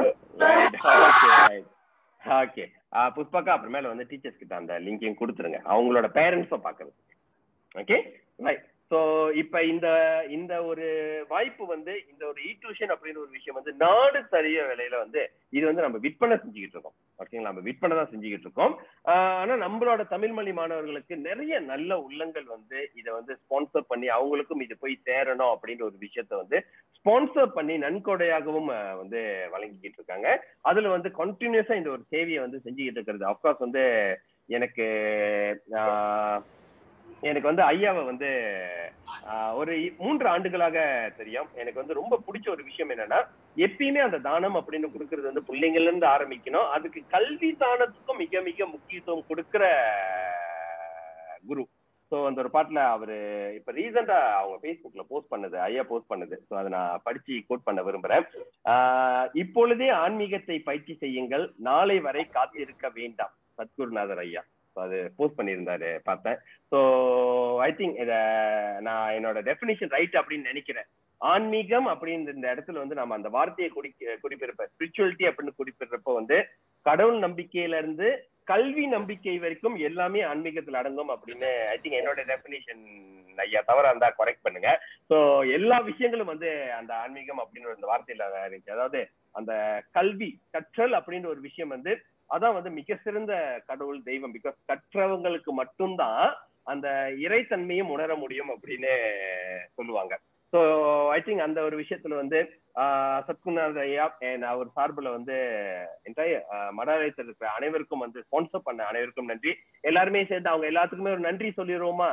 ஓகே புஷ்பக்கா அப்புறமேல வந்து டீச்சர்ஸ் கிட்ட அந்த லிங்கையும் கொடுத்துருங்க அவங்களோட பேரண்ட்ஸும் பாக்குறது ஓகே ரைட் ஸோ இப்ப இந்த இந்த ஒரு வாய்ப்பு வந்து இந்த ஒரு இ டியூஷன் அப்படின்னு ஒரு விஷயம் வந்து நாடு சரிய விலையில வந்து இது வந்து நம்ம விற்பனை செஞ்சுக்கிட்டு இருக்கோம் ஓகேங்களா நம்ம விற்பனை தான் செஞ்சுக்கிட்டு இருக்கோம் ஆஹ் ஆனா நம்மளோட தமிழ் மொழி மாணவர்களுக்கு நிறைய நல்ல உள்ளங்கள் வந்து இதை வந்து ஸ்பான்சர் பண்ணி அவங்களுக்கும் இது போய் சேரணும் அப்படின்ற ஒரு விஷயத்த வந்து ஸ்பான்சர் பண்ணி நன்கொடையாகவும் ஆஹ் வந்து வழங்கிக்கிட்டு இருக்காங்க அதுல வந்து கண்டினியூஸா இந்த ஒரு சேவையை வந்து செஞ்சுக்கிட்டு இருக்கிறது அப்கோர்ஸ் வந்து எனக்கு ஆஹ் எனக்கு வந்து ஐயாவை வந்து ஆஹ் ஒரு இ- மூன்று ஆண்டுகளாக தெரியும் எனக்கு வந்து ரொம்ப பிடிச்ச ஒரு விஷயம் என்னன்னா எப்பயுமே அந்த தானம் அப்படின்னு கொடுக்கறது வந்து பிள்ளைங்கள்ல இருந்து ஆரம்பிக்கணும் அதுக்கு கல்வி தானத்துக்கும் மிக மிக முக்கியத்துவம் கொடுக்கிற குரு ஸோ அந்த ஒரு பாட்டுல அவரு இப்ப ரீசெண்டா அவங்க ஃபேஸ்புக்ல போஸ்ட் பண்ணது ஐயா போஸ்ட் பண்ணது ஸோ அதை நான் படிச்சு கோட் பண்ண விரும்புறேன் ஆஹ் இப்பொழுதே ஆன்மீகத்தை பயிற்சி செய்யுங்கள் நாளை வரை காத்திருக்க வேண்டாம் சத்குருநாதர் ஐயா ஸோ அது போஸ்ட் பண்ணியிருந்தாரு பார்த்தேன் ஸோ ஐ திங்க் இத நான் என்னோட டெஃபினிஷன் ரைட் அப்படின்னு நினைக்கிறேன் ஆன்மீகம் அப்படின்ற இந்த இடத்துல வந்து நம்ம அந்த வார்த்தையை குடி குறிப்பிடுறப்ப ஸ்பிரிச்சுவலிட்டி அப்படின்னு குறிப்பிடுறப்ப வந்து கடவுள் நம்பிக்கையில இருந்து கல்வி நம்பிக்கை வரைக்கும் எல்லாமே ஆன்மீகத்தில் அடங்கும் அப்படின்னு ஐ திங்க் என்னோட டெஃபினிஷன் ஐயா தவறா இருந்தா கரெக்ட் பண்ணுங்க ஸோ எல்லா விஷயங்களும் வந்து அந்த ஆன்மீகம் அப்படின்னு அந்த வார்த்தையில இருந்துச்சு அதாவது அந்த கல்வி கற்றல் அப்படின்ற ஒரு விஷயம் வந்து அதான் வந்து மிக சிறந்த கடவுள் தெய்வம் பிகாஸ் கற்றவங்களுக்கு மட்டும்தான் அந்த இறைத்தன்மையும் உணர முடியும் அப்படின்னு சொல்லுவாங்க ஸோ ஐ திங்க் அந்த ஒரு விஷயத்துல வந்து சத்குநாத் ஐயா and அவர் சார்பில் வந்து மடாலயத்தில் இருக்கிற அனைவருக்கும் வந்து ஸ்பான்சர் பண்ண அனைவருக்கும் நன்றி எல்லாருமே சேர்ந்து அவங்க எல்லாத்துக்குமே ஒரு நன்றி சொல்லிடுவோமா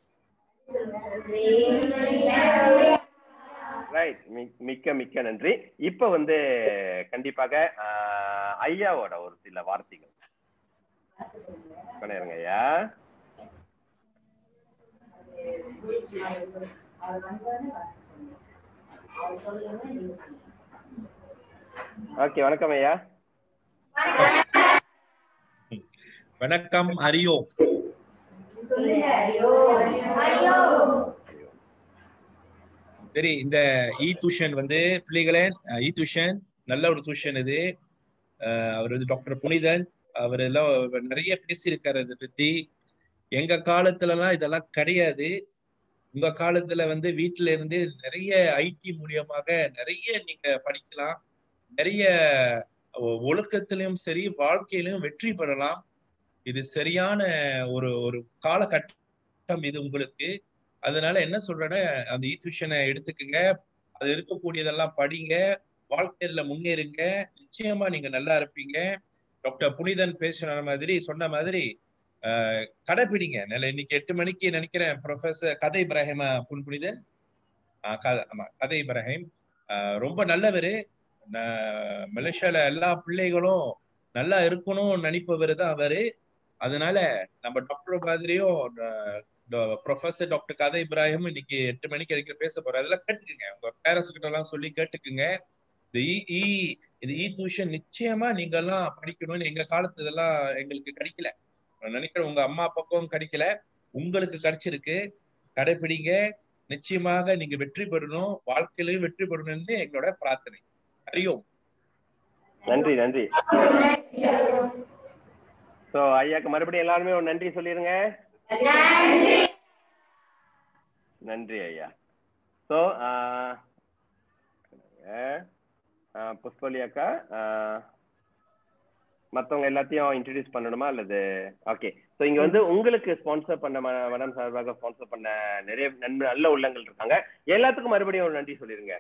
ரைட் மிக்க மிக்க நன்றி இப்ப வந்து கண்டிப்பாக ஆஹ், ஐயாவோட ஒரு சில வார்த்தைகள் பண்ணிருங்க ஐயா ஓகே வணக்கம் ஐயா வணக்கம் ஹரியோ சரி இந்த இ டியூஷன் வந்து பிள்ளைகளே இ டியூஷன் நல்ல ஒரு டியூஷன் இது அஹ் அவர் வந்து டாக்டர் புனிதன் அவர் எல்லாம் நிறைய பேசியிருக்காரு இதை பத்தி எங்க காலத்துல எல்லாம் இதெல்லாம் கிடையாது உங்க காலத்துல வந்து வீட்டுல இருந்து நிறைய ஐடி மூலியமாக நிறைய நீங்க படிக்கலாம் நிறைய ஒ- ஒழுக்கத்திலும் சரி வாழ்க்கையிலும் வெற்றி பெறலாம் இது சரியான ஒரு ஒரு காலகட்டம் இது உங்களுக்கு அதனால என்ன சொல்றேன்னா அந்த இ டியூஷனை எடுத்துக்கங்க அது இருக்கக்கூடியதெல்லாம் படிங்க வாழ்க்கையில முன்னேறுங்க நிச்சயமா நீங்க நல்லா இருப்பீங்க டாக்டர் புனிதன் பேசுன மாதிரி சொன்ன மாதிரி ஆஹ், கடைப்பிடிங்க நல்ல இன்னைக்கு எட்டு மணிக்கு நினைக்கிறேன் ப்ரொஃபசர் கதை இப்ராஹிமா புன் புனிதன் ஆஹ், க- ஆமா கதை இப்ராஹிம் ஆஹ், ரொம்ப நல்லவரு ந- மலேசியால எல்லா பிள்ளைகளும் நல்லா இருக்கணும் நினைப்பவர் தான் அவரு அதனால நம்ம டாக்டர் மாதிரியும் ப்ரொஃபசர் டாக்டர் கதை இப்ராஹிம் இன்னைக்கு எட்டு மணிக்கு வரைக்கும் பேச போறாரு அதெல்லாம் கேட்டுக்குங்க உங்க பேரண்ட்ஸ் கிட்ட எல்லாம் சொல்லி கேட்டுக்குங்க இந்த இ இ இது இ டியூஷன் நிச்சயமா நீங்க எல்லாம் படிக்கணும்னு எங்க காலத்து இதெல்லாம் எங்களுக்கு கிடைக்கல நான் நினைக்கிறேன் உங்க அம்மா அப்பாக்கும் கிடைக்கல உங்களுக்கு கிடைச்சிருக்கு கடைபிடிங்க நிச்சயமாக நீங்க வெற்றி பெறணும் வாழ்க்கையிலையும் வெற்றி பெறணும்னு எங்களோட பிரார்த்தனை அறியோம் நன்றி நன்றி சோ ஐயாக்கு மறுபடியும் எல்லாருமே ஒரு நன்றி சொல்லிருங்க நன்றி ஐயா ஸோ புஷ்பலி அக்கா ஆஹ், மத்தவங்க எல்லாத்தையும் இன்ட்ரடியூஸ் பண்ணணுமா அல்லது ஓகே ஸோ இங்க வந்து உங்களுக்கு ஸ்பான்சர் பண்ண ம- மேடம் சார்பாக ஸ்பான்சர் பண்ண நிறைய நன்மை நல்ல உள்ளங்கள் இருக்காங்க எல்லாத்துக்கும் மறுபடியும் ஒரு நன்றி சொல்லிருங்க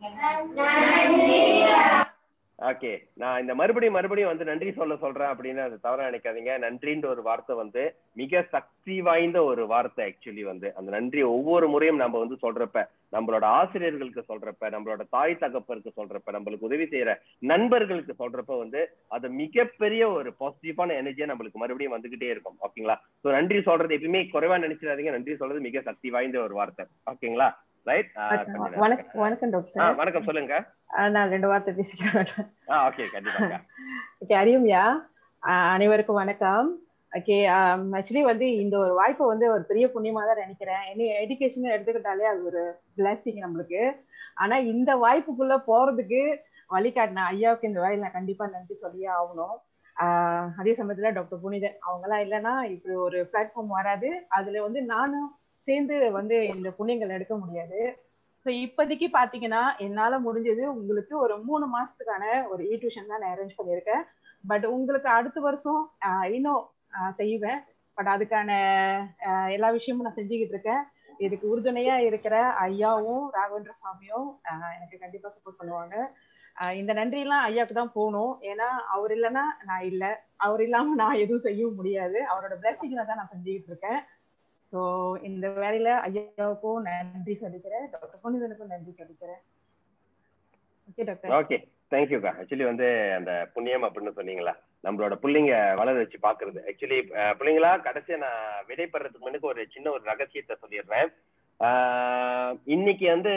ஓகே நான் இந்த மறுபடியும் மறுபடியும் வந்து நன்றி சொல்ல சொல்றேன் அப்படின்னு அது தவறா நினைக்காதீங்க நன்றின்ற ஒரு வார்த்தை வந்து மிக சக்தி வாய்ந்த ஒரு வார்த்தை ஆக்சுவலி வந்து அந்த நன்றி ஒவ்வொரு முறையும் நம்ம வந்து சொல்றப்ப நம்மளோட ஆசிரியர்களுக்கு சொல்றப்ப நம்மளோட தாய் தகப்பருக்கு சொல்றப்ப நம்மளுக்கு உதவி செய்யற நண்பர்களுக்கு சொல்றப்ப வந்து அது மிகப்பெரிய ஒரு பாசிட்டிவான எனர்ஜியா நம்மளுக்கு மறுபடியும் வந்துகிட்டே இருக்கும் ஓகேங்களா ஸோ நன்றி சொல்றது எப்பயுமே குறைவா நினைச்சிடாதீங்க நன்றி சொல்றது மிக சக்தி வாய்ந்த ஒரு வார்த்தை ஓகேங்களா ரைட் வணக்கம் வணக்கம் டாக்டர் வணக்கம் சொல்லுங்க ஆஹ் நான் ரெண்டு வார்த்தை பேசிக்கிறேன் ஆ ஓகே கண்டிப்பாங்க ஓகே அறியும்யா ஆஹ் அனைவருக்கும் வணக்கம் ஓகே ஆக்சுவலி வந்து இந்த ஒரு வாய்ப்பை வந்து ஒரு பெரிய புண்ணியமா தான் நினைக்கிறேன் என்ன எஜுகேஷன் எடுத்துக்கிட்டாலே அது ஒரு பிளஸிங் நம்மளுக்கு ஆனா இந்த வாய்ப்புக்குள்ள போறதுக்கு வழிகாட்டின ஐயாவுக்கு இந்த வேலையை நான் கண்டிப்பா நன்றி சொல்லியே ஆகணும் ஆஹ் அதே சமயத்துல டாக்டர் புனிதன் அவங்கெல்லாம் இல்லைன்னா இப்படி ஒரு பிளாட்ஃபார்ம் வராது அதுல வந்து நானும் சேர்ந்து வந்து இந்த புண்ணியங்கள் எடுக்க முடியாது ஸோ இப்போதைக்கு பார்த்தீங்கன்னா என்னால் முடிஞ்சது உங்களுக்கு ஒரு மூணு மாசத்துக்கான ஒரு இ டியூஷன் தான் நான் அரேஞ்ச் பண்ணியிருக்கேன் பட் உங்களுக்கு அடுத்த வருஷம் ஆஹ் இன்னும் ஆஹ் செய்வேன் பட் அதுக்கான ஆஹ் எல்லா விஷயமும் நான் செஞ்சுக்கிட்டு இருக்கேன் இதுக்கு உறுதுணையா இருக்கிற ஐயாவும் ராகவேந்திர சாமியும் ஆஹ் எனக்கு கண்டிப்பா சப்போர்ட் பண்ணுவாங்க ஆஹ் இந்த நன்றியெல்லாம் ஐயாவுக்கு தான் போகணும் ஏன்னா அவர் இல்லைன்னா நான் இல்லை அவர் இல்லாம நான் எதுவும் செய்யவும் முடியாது அவரோட பிளஸிங்ல தான் நான் செஞ்சுக்கிட்டு இருக்கேன் ஸோ இந்த வேலையில ஐயாவுக்கும் நன்றி சொல்லிக்கிறேன் டாக்டர் புனிதனுக்கும் நன்றி சொல்லிக்கிறேன் ஓகே டாக்டர் ஓகே தேங்க்யூக்கா ஆக்சுவலி வந்து அந்த புண்ணியம் அப்படின்னு சொன்னீங்களா நம்மளோட பிள்ளைங்க வளர வச்சு பாக்குறது ஆக்சுவலி பிள்ளைங்களா கடைசியா நான் விடைபெறதுக்கு முன்னுக்கு ஒரு சின்ன ஒரு ரகசியத்தை சொல்லிடுறேன் ஆஹ் இன்னைக்கு வந்து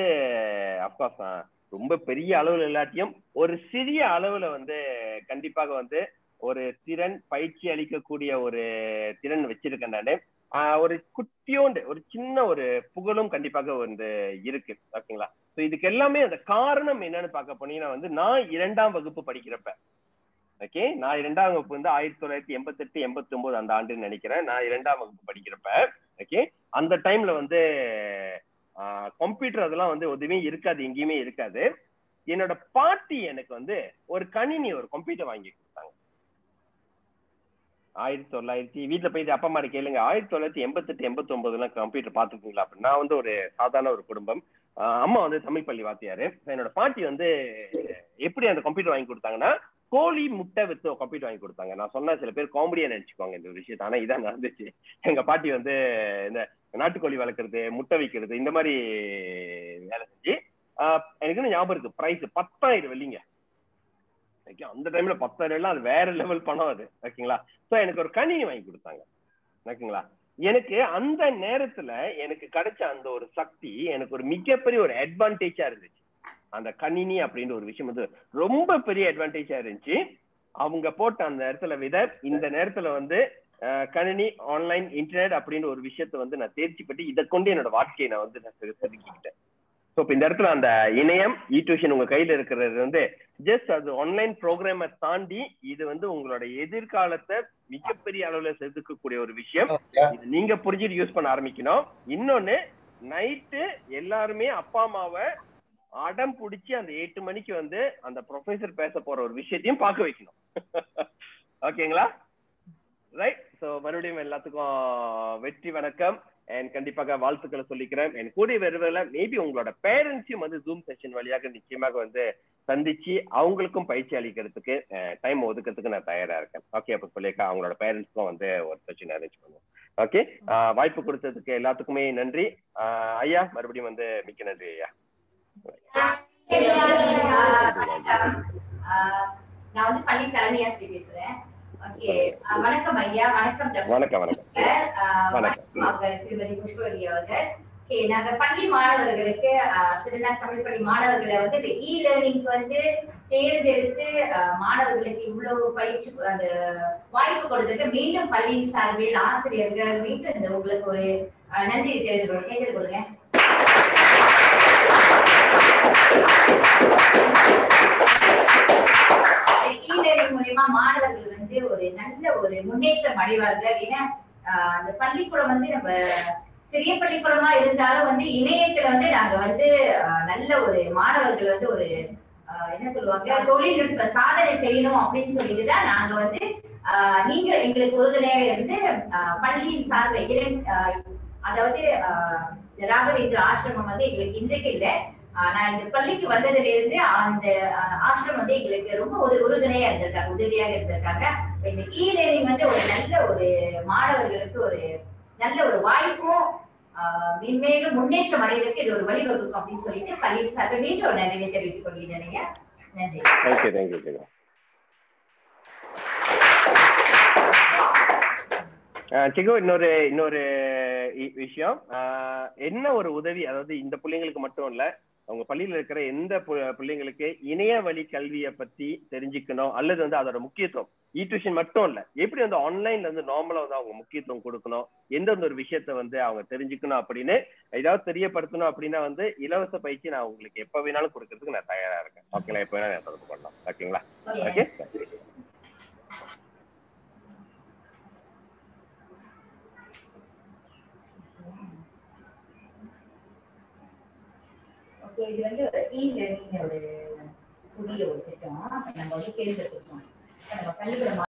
அப்கோர்ஸ் ரொம்ப பெரிய அளவுல இல்லாட்டியும் ஒரு சிறிய அளவுல வந்து கண்டிப்பாக வந்து ஒரு திறன் பயிற்சி அளிக்கக்கூடிய ஒரு திறன் வச்சிருக்கேன் நானு ஆஹ் ஒரு குட்டியோண்டு ஒரு சின்ன ஒரு புகழும் கண்டிப்பாக வந்து இருக்கு ஓகேங்களா ஸோ இதுக்கு எல்லாமே அந்த காரணம் என்னன்னு பார்க்க போனீங்கன்னா வந்து நான் இரண்டாம் வகுப்பு படிக்கிறப்ப ஓகே நான் இரண்டாம் வகுப்பு வந்து ஆயிரத்தி தொள்ளாயிரத்தி எண்பத்தெட்டு எண்பத்தி ஒன்பது அந்த ஆண்டுன்னு நினைக்கிறேன் நான் இரண்டாம் வகுப்பு படிக்கிறப்ப ஓகே அந்த டைம்ல வந்து கம்ப்யூட்டர் அதெல்லாம் வந்து எதுவுமே இருக்காது எங்கேயுமே இருக்காது என்னோட பாட்டி எனக்கு வந்து ஒரு கணினி ஒரு கம்ப்யூட்டர் வாங்கி கொடுத்தாங்க ஆயிரத்தி தொள்ளாயிரத்தி வீட்டுல போயிட்டு அப்பா அம்மா கேளுங்க ஆயிரத்தி தொள்ளாயிரத்தி எண்பத்தெட்டு எண்பத்தி ஒன்பதுலாம் கம்ப்யூட்டர் பாத்துருக்கீங்களா அப்படின்னு நான் வந்து ஒரு சாதாரண ஒரு குடும்பம் ஆஹ் அம்மா வந்து தமிழ் பள்ளி வாத்தியாரு என்னோட பாட்டி வந்து எப்படி அந்த கம்ப்யூட்டர் வாங்கி கொடுத்தாங்கன்னா கோழி முட்டை வித்து கம்ப்யூட்டர் வாங்கி கொடுத்தாங்க நான் சொன்ன சில பேர் காமெடியா நினைச்சுக்கோங்க இந்த விஷயத்த ஆனா இதான் நடந்துச்சு எங்க பாட்டி வந்து இந்த நாட்டுக்கோழி வளர்க்குறது முட்டை வைக்கிறது இந்த மாதிரி வேலை செஞ்சு ஆஹ் எனக்கு இன்னும் ஞாபகம் இருக்கு பிரைஸ் பத்தாயிரம் வெள்ளிங்க ஓகே அந்த டைம்ல பத்தாயிரம் எல்லாம் அது வேற லெவல் பணம் அது ஓகேங்களா ஸோ எனக்கு ஒரு கணினி வாங்கி கொடுத்தாங்க ஓகேங்களா எனக்கு அந்த நேரத்துல எனக்கு கிடைச்ச அந்த ஒரு சக்தி எனக்கு ஒரு மிகப்பெரிய ஒரு அட்வான்டேஜா இருந்துச்சு அந்த கணினி அப்படின்ற ஒரு விஷயம் வந்து ரொம்ப பெரிய அட்வான்டேஜா இருந்துச்சு அவங்க போட்ட அந்த இடத்துல வித இந்த நேரத்துல வந்து அஹ், கணினி ஆன்லைன் இன்டர்நெட் அப்படின்ற ஒரு விஷயத்த வந்து நான் தேர்ச்சி பெற்று இதை கொண்டு என்னோட வாழ்க்கையை நான் வந்து நான் செது- செதுக்கிக்கிட்டேன் ஸோ இப்போ இந்த இடத்துல அந்த இணையம் இ டியூஷன் உங்க கையில இருக்கிறது வந்து ஜஸ்ட் அது ஆன்லைன் ப்ரோக்ராமை தாண்டி இது வந்து உங்களோட எதிர்காலத்தை மிகப்பெரிய அளவுல செதுக்கக்கூடிய ஒரு விஷயம் இது நீங்க புரிஞ்சுட்டு யூஸ் பண்ண ஆரம்பிக்கணும் இன்னொன்னு நைட்டு எல்லாருமே அப்பா அம்மாவை அடம் பிடிச்சி அந்த எட்டு மணிக்கு வந்து அந்த ப்ரொஃபசர் பேச போற ஒரு விஷயத்தையும் பார்க்க வைக்கணும் ஓகேங்களா ரைட் ஸோ மறுபடியும் எல்லாத்துக்கும் வெற்றி வணக்கம் அண்ட் கண்டிப்பாக வாழ்த்துக்களை சொல்லிக்கிறேன் என் கூடிய விரைவில் மேபி உங்களோட பேரண்ட்ஸையும் வந்து ஜூம் செஷன் வழியாக நிச்சயமாக வந்து சந்திச்சு அவங்களுக்கும் பயிற்சி அளிக்கிறதுக்கு டைம் ஒதுக்கிறதுக்கு நான் தயாரா இருக்கேன் ஓகே அப்ப சொல்லியிருக்கேன் அவங்களோட பேரண்ட்ஸ்க்கும் வந்து ஒரு செஷன் அரேஞ்ச் பண்ணுவோம் ஓகே வாய்ப்பு கொடுத்ததுக்கு எல்லாத்துக்குமே நன்றி ஆஹ் ஐயா மறுபடியும் வந்து மிக்க நன்றி ஐயா ஆஹ் நான் வந்து பள்ளி தலைமை ஆசிரியர் பேசுறேன் ஓகே வணக்கம் ஐயா வணக்கம் டாக்டர். வணக்கம் வணக்கம் ஆஹ் வணக்கம். வணக்கம் அவர்கள் திருமதி புஷ்பவதி அவர்கள் ஓகே நாங்க பள்ளி மாணவர்களுக்கு ஆஹ் சிறுநாள் தமிழ் பள்ளி மாணவர்களை வந்து இந்த இ லேர்னிங் வந்து தேர்ந்தெடுத்து ஆஹ் மாணவர்களுக்கு இவ்வளவு பயிற்சி அந்த வாய்ப்பு கொடுத்ததுக்கு மீண்டும் பள்ளியின் சார்பில் ஆசிரியர்கள் மீண்டும் இந்த உங்களுக்கு ஒரு ஆஹ் நன்றியை தெரிந்து கொள்ள கேட்டு கொடுங்க இ-லேர்னிங் மூலியமா மாணவர்கள் வந்து ஒரு நல்ல ஒரு முன்னேற்றம் அடைவார்கள் ஏன்னா ஆஹ் அந்த பள்ளிக்கூடம் வந்து நம்ம சிறிய பள்ளிக்கூடமா இருந்தாலும் வந்து இணையத்துல வந்து நாங்க வந்து ஆஹ் நல்ல ஒரு மாணவர்கள் வந்து ஒரு ஆஹ் என்ன சொல்லுவாங்க தொழில்நுட்ப சாதனை செய்யணும் அப்படின்னு சொல்லிட்டு தான் நாங்க வந்து ஆஹ் நீங்க எங்களுக்கு உறுதுணையாக இருந்து ஆஹ் பள்ளியின் சார்பில் இரண்- ஆஹ் அதாவது ஆஹ் இந்த ராகவேந்திர ஆசிரமம் வந்து எங்களுக்கு இன்றைக்கு இல்லை ஆஹ் நான் இந்த பள்ளிக்கு வந்ததுல இருந்து அந்த ஆஹ் ஆசிரமம் வந்து எங்களுக்கு ரொம்ப ஒரு உறுதுணையா இருந்திருக்காங்க உதவியாக இருந்திருக்காங்க இந்த இ லேர்னிங் வந்து ஒரு நல்ல ஒரு மாணவர்களுக்கு ஒரு நல்ல ஒரு வாய்ப்பும் ஆஹ் மென்மேலும் முன்னேற்றம் அடைவதற்கு இது ஒரு வழிவகுக்கும் அப்படின்னு சொல்லிட்டு பள்ளியின் சார்பில் மீண்டும் ஒரு நன்றியை தெரிவித்துக் கொள்கிறேன் ஐயா. நன்றி தேங்க்யூ தேங்க்யூ தேங்க்யூ சிகோ இன்னொரு இன்னொரு இ- விஷயம் ஆஹ் என்ன ஒரு உதவி அதாவது இந்த பிள்ளைங்களுக்கு மட்டும் இல்ல அவங்க பள்ளியில இருக்கிற எந்த பு- பிள்ளைங்களுக்கு இணைய வழி கல்வியை பத்தி தெரிஞ்சுக்கணும் அல்லது வந்து அதோட முக்கியத்துவம் இ டியூஷன் மட்டும் இல்ல எப்படி வந்து ஆன்லைன்ல வந்து நார்மலா வந்து அவங்க முக்கியத்துவம் கொடுக்கணும் எந்தெந்த ஒரு விஷயத்த வந்து அவங்க தெரிஞ்சுக்கணும் அப்படின்னு ஏதாவது தெரியப்படுத்தணும் அப்படின்னா வந்து இலவச பயிற்சி நான் உங்களுக்கு எப்ப வேணாலும் கொடுக்கறதுக்கு நான் தயாரா இருக்கேன் ஓகேங்களா எப்ப வேணாலும் நான் தொடர்பு பண்ணலாம் ஓகேங்களா ஓகே ஓகே ஓகே இது வந்து ஒரு இ லேர்னிங் ஒரு புதிய ஒரு திட்டம் நம்ம வந்து தேர்ந்தெடுத்திருக்கோம் நம்ம பள்ளிக்கூட